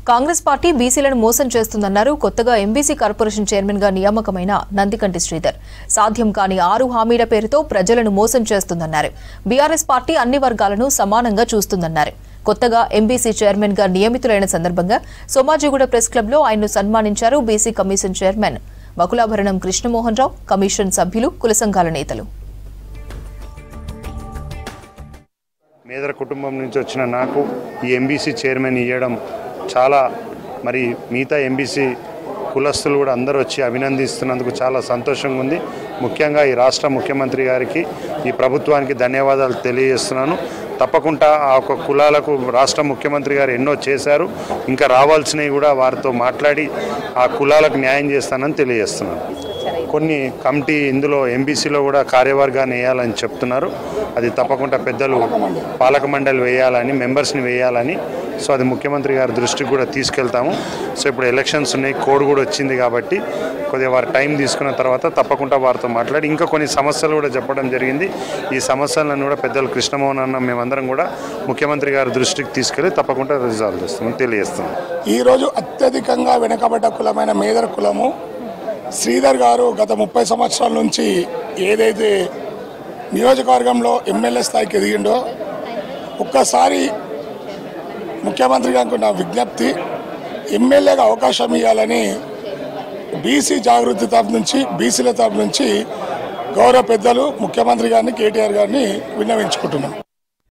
Congress party బీసీలను మోసం చేస్తుందన్నారు కొత్తగా ఎంబీసీ కార్పొరేషన్ చైర్మన్ గా నియామకమైన నందికంటి శ్రీధర్ సాధ్యం కాని ఆరు హామీల పేరుతో ప్రజలను మోసం చేస్తుందన్నారు బీఆర్ఎస్ పార్టీ అన్ని వర్గాలను సమానంగా చూస్తుందన్నారు కొత్తగా ఎంబీసీ చైర్మన్ గా నియమితులైన సందర్భంగా సోమాజిగూడ ప్రెస్ క్లబ్ లో ఆయన్ను సన్మానించారు BC commission chairman Vakulabharanam Krishnamohan Rao commission సభ్యులు కుల సంఘాల నేతలు మేదర కుటుంబం నుంచి వచ్చిన నాకు ఈ ఎంబీసీ చైర్మన్ ఇవ్వడం చాలా మరి మిగతా ఎంబీసీ కులస్తులు కూడా అందరూ వచ్చి అభినందిస్తున్నందుకు చాలా సంతోషంగా ఉంది ముఖ్యంగా ఈ రాష్ట్ర ముఖ్యమంత్రి గారికి ఈ ప్రభుత్వానికి ధన్యవాదాలు తెలియజేస్తున్నాను తప్పకుండా ఆ ఒక కులాలకు రాష్ట్ర ముఖ్యమంత్రి గారు ఎన్నో చేశారు ఇంకా రావాల్సినవి కూడా వారితో మాట్లాడి ఆ కులాలకు న్యాయం చేస్తానని తెలియజేస్తున్నాను కొన్ని కమిటీ ఇందులో ఎంబీసీలో కూడా కార్యవర్గాన్ని వేయాలని చెప్తున్నారు అది తప్పకుండా పెద్దలు పాలక మండలి వేయాలని మెంబర్స్ని వేయాలని సో అది ముఖ్యమంత్రి గారి దృష్టికి కూడా తీసుకెళ్తాము సో ఇప్పుడు ఎలక్షన్స్ ఉన్నాయి కోడ్ కూడా వచ్చింది కాబట్టి కొద్దిగా వారి టైం తీసుకున్న తర్వాత తప్పకుండా వారితో మాట్లాడి ఇంకా కొన్ని సమస్యలు కూడా చెప్పడం జరిగింది ఈ సమస్యలను కూడా పెద్దలు కృష్ణమోహన్ అన్న మేమందరం కూడా ముఖ్యమంత్రి గారి దృష్టికి తీసుకెళ్ళి తప్పకుండా రిజాల్వ్ చేస్తామని తెలియజేస్తున్నాం ఈరోజు అత్యధికంగా వెనుకబడ్డ కులమైన మేదర కులము శ్రీధర్ గారు గత ముప్పై సంవత్సరాల నుంచి ఏదైతే నియోజకవర్గంలో ఎమ్మెల్యే స్థాయికి ఎదిగిండో ఒక్కసారి ముఖ్యమంత్రి గారికి నా విజ్ఞప్తి ఎమ్మెల్యేగా అవకాశం ఇవ్వాలని బీసీ జాగృతి తరపు నుంచి బీసీల తరపు నుంచి గౌరవ పెద్దలు ముఖ్యమంత్రి గారిని కేటీఆర్ గారిని విన్నవించుకుంటున్నాం